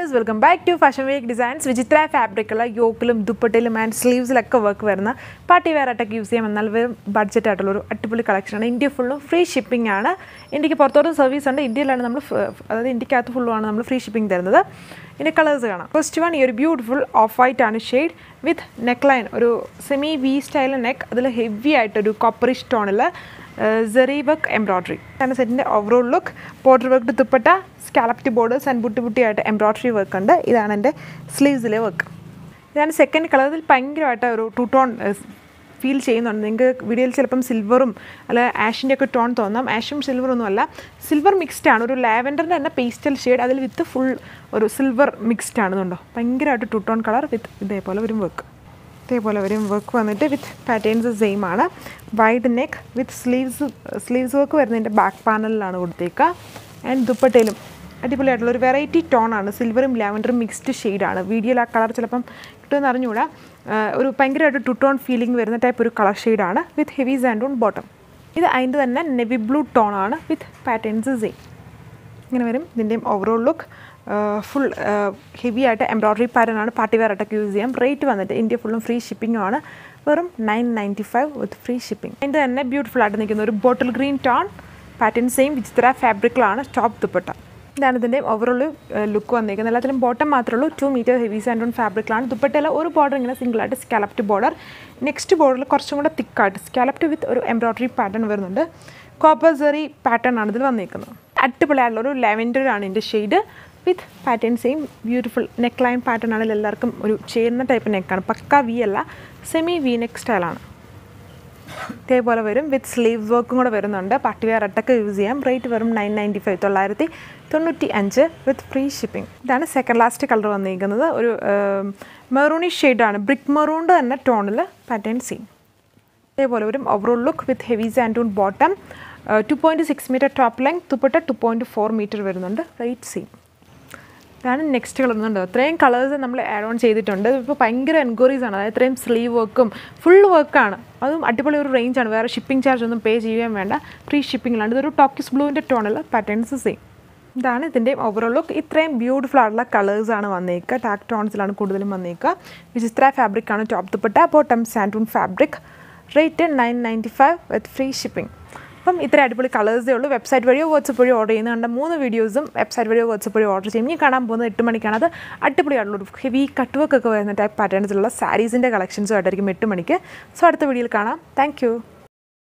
viewers welcome back to fashion week designs വിചിത്ര ഫാബ്രിക്കുള്ള യോക്കിലും ദുപ്പട്ടിലും ആൻഡ് സ്ലീവ്സിലൊക്കെ വർക്ക് വരുന്ന പാർട്ടി വെയർ ആയിട്ടൊക്കെ യൂസ് ചെയ്യാൻ എന്നാൽ വെറും ബഡ്ജറ്റ് ആയിട്ടുള്ള ഒരു അടിപൊളി കളക്ഷനാണ് ഇന്ത്യ ഫുള്ളും ഫ്രീ ഷിപ്പിംഗ് ആണ് ഇന്ത്യക്ക് പുറത്തോട്ട് സർവീസ് ഉണ്ട് ഇന്ത്യയിലാണ് നമ്മൾ ഫ്- അതായത് ഇന്ത്യക്കകത്ത് ഫുള്ളുമാണ് നമ്മൾ ഫ്രീ ഷിപ്പിംഗ് തരുന്നത് ഇതിൻ്റെ കളേഴ്സ് കാണാം ഫസ്റ്റ് വൺ ഈ ഒരു ബ്യൂട്ടിഫുൾ ഓഫ് വൈറ്റ് ആണ് ഷെയ്ഡ് വിത്ത് നെക്ക് ലൈൻ ഒരു സെമി വി സ്റ്റൈൽ നെക്ക് അതിൽ ഹെവി ആയിട്ടൊരു കോപ്പറിഷ് ടോണിൽ സെറി വർക്ക് എംബ്രോയ്ഡറി ആണ് സെറ്റിൻ്റെ overall look border work dupatta scalloped borders and ബുട്ടി ബുട്ടിയായിട്ട് എംബ്രോയ്ഡറി വർക്ക് ഉണ്ട് ഇതാണ് എൻ്റെ സ്ലീവ്സിലെ വർക്ക് ഇതാണ് സെക്കൻഡ് കളർ ഇതിൽ ഭയങ്കരമായിട്ട് ഒരു ടു ടോൺ ഫീൽ ചെയ്യുന്നുണ്ട് നിങ്ങൾക്ക് വീഡിയോയിൽ ചിലപ്പം സിൽവറും അല്ല ആഷിൻ്റെ ഒക്കെ ടോൺ തോന്നാം ആഷും സിൽവറും ഒന്നും അല്ല സിൽവർ മിക്സ്ഡ് ആണ് ഒരു ലാവൻഡറിൻ്റെ തന്നെ പേസ്റ്റൽ ഷെയ്ഡ് അതിൽ വിത്ത് ഫുൾ ഒരു സിൽവർ മിക്സ്ഡ് ആണെന്നുണ്ടോ ഭയങ്കരമായിട്ട് ടു ടോൺ കളർ വിത്ത് ഇതേപോലെ വരും വർക്ക് ഇതേപോലെ വരും വർക്ക് വന്നിട്ട് വിത്ത് പാറ്റേൺസ് സെയിം ആണ് wide neck with sleeves sleeves work വരുന്നതിൻ്റെ ബാക്ക് പാനലിലാണ് കൊടുത്തേക്കുക ആൻഡ് ദുപ്പട്ടയിലും അടിപൊളിയായിട്ടുള്ള ഒരു വെറൈറ്റി ടോണാണ് സിൽവറും ലാവൻഡറും മിക്സ്ഡ് ഷെയ്ഡാണ് വീഡിയോയിൽ ആ കളർ ചിലപ്പം കിട്ടുമെന്ന് അറിഞ്ഞുകൂടാ ആ, ഒരു ഭയങ്കരമായിട്ട് ടു ടോൺ ഫീലിംഗ് വരുന്ന ടൈപ്പ് ഒരു കളർ ഷെയ്ഡാണ് with heavy santoon bottom ഇത് അതിൻ്റെ തന്നെ നെവി ബ്ലൂ ടോണാണ് വിത്ത് പാറ്റേൺസ് സെയിം ഇങ്ങനെ വരും ഇതിൻ്റെയും ഓവറോൾ ലുക്ക് ഫുൾ ഹെവി ആയിട്ട് എംബ്രോയ്ഡറി പാറ്റേൺ ആണ് പാർട്ടി വെയർ ആയിട്ടൊക്കെ യൂസ് ചെയ്യാം റേറ്റ് വന്നിട്ട് ഇന്ത്യ ഫുള്ളും ഫ്രീ ഷിപ്പിംഗും ആണ് വെറും nine ninety five with free shipping അതിൻ്റെ തന്നെ ബ്യൂട്ടിഫുൾ ആയിട്ട് നിൽക്കുന്ന ഒരു bottle green tone pattern same Vichitra ഫാബ്രിക്കിലാണ് ടോപ്പ് ദുപ്പട്ട ഇതാണ് ഇതിൻ്റെ ഓവറോൾ ലുക്ക് വന്നിരിക്കുന്നത് എല്ലാത്തിലും ബോട്ടം മാത്രമേ ഉള്ളൂ two metre heavy santoon ഫാബ്രിക്കിലാണ് ദുപ്പട്ടയിലെ ഒരു ബോർഡർ ഇങ്ങനെ സിംഗിളായിട്ട് സ്കാലപ്റ്റ് ബോർഡർ നെക്സ്റ്റ് ബോർഡറിൽ കുറച്ചും കൂടെ തിക്കായിട്ട് സ്കാലപ്റ്റ് വിത്ത് ഒരു എംബ്രോയ്ഡറി പാറ്റേൺ വരുന്നുണ്ട് കോപ്പർ സെറി പാറ്റേൺ ആണ് ഇതിൽ വന്നിരിക്കുന്നത് അടിപൊളിയായിട്ടുള്ള ഒരു ലെവൻഡർ ആണ് ഇതിൻ്റെ shade with pattern same beautiful neckline pattern ആണ് എല്ലാവർക്കും ഒരു ചേരുന്ന ടൈപ്പ് നെക്കാണ് പക്ക വി അല്ല സെമി വി നെക്ക് സ്റ്റൈലാണ് ഇതേപോലെ വരും വിത്ത് സ്ലീവ് വർക്കും കൂടെ വരുന്നുണ്ട് പാർട്ടി വെയർ അട്ടൊക്കെ യൂസ് ചെയ്യാം റേറ്റ് വെറും നയൻ നയൻറ്റി ഫൈവ് തൊള്ളായിരത്തി തൊണ്ണൂറ്റി അഞ്ച് വിത്ത് ഫ്രീ ഷിപ്പിംഗ് ഇതാണ് സെക്കൻഡ് ലാസ്റ്റ് കളർ വന്നിരിക്കുന്നത് ഒരു മെറൂണി ഷെയ്ഡാണ് ബ്രിക്ക് മെറൂണിൻ്റെ തന്നെ ടോണിൽ പാറ്റേൺ സെയിം ഇതേപോലെ വരും overall look with heavy santoon bottom two point six metre top length dupatta two point four metre വരുന്നുണ്ട് റേറ്റ് സെയിം ഇതാണ് നെക്സ്റ്റ് കളർ എന്നുണ്ട് അത്രയും കളേഴ്സ് നമ്മൾ ആഡ് ഓൺ ചെയ്തിട്ടുണ്ട് ഇപ്പോൾ ഭയങ്കര എൻക്വയറീസ് ആണ് അതായത് ഇത്രയും സ്ലീവ് വർക്കും ഫുൾ വർക്കാണ് അതും അടിപൊളി ഒരു റേഞ്ചാണ് വേറെ ഷിപ്പിംഗ് ചാർജ് ഒന്നും പേ ചെയ്യാൻ വേണ്ട ഫ്രീ ഷിപ്പിങ്ങിലാണ് ഇതൊരു ടോക്കിസ് ബ്ലൂവിൻ്റെ ടോണിൽ പാറ്റേൺസ് സെയിം ഇതാണ് ഇതിൻ്റെ ഓവറോൾ ലുക്ക് ഇത്രയും ബ്യൂട്ടിഫുൾ ആയിട്ടുള്ള കളേഴ്സാണ് വന്നേക്കുക ടാക് ടോൺസിലാണ് കൂടുതലും വന്നേക്കുക വിചിത്ര ഫാബ്രിക് ആണ് top dupatta bottom santoon fabric rate nine ninety five with free shipping അപ്പം ഇത്ര അടിപൊളി കളേഴ്സേ ഉള്ളൂ വെബ്സൈറ്റ് വഴിയോ വാട്സപ്പ് വഴിയോ ഓർഡർ ചെയ്യുന്ന കണ്ട മൂന്ന് വീഡിയോസും വെബ്സൈറ്റ് വഴിയോ വാട്സപ്പ് വഴിയോ ഓർഡർ ചെയ്യും ഇനി കാണാൻ പോകുന്നത് എട്ട് മണിക്കാണ് അത് അടിപൊളിയായിട്ടുള്ള ഒരു ഹെവി കട്ട് വർക്ക് ഒക്കെ വരുന്ന ടൈപ്പ് പാറ്റേൺസിലുള്ള സാരീസിൻ്റെ കളക്ഷൻസും ആയിട്ടായിരിക്കും എട്ട് മണിക്ക് സോ അടുത്ത വീഡിയോയിൽ കാണാം താങ്ക്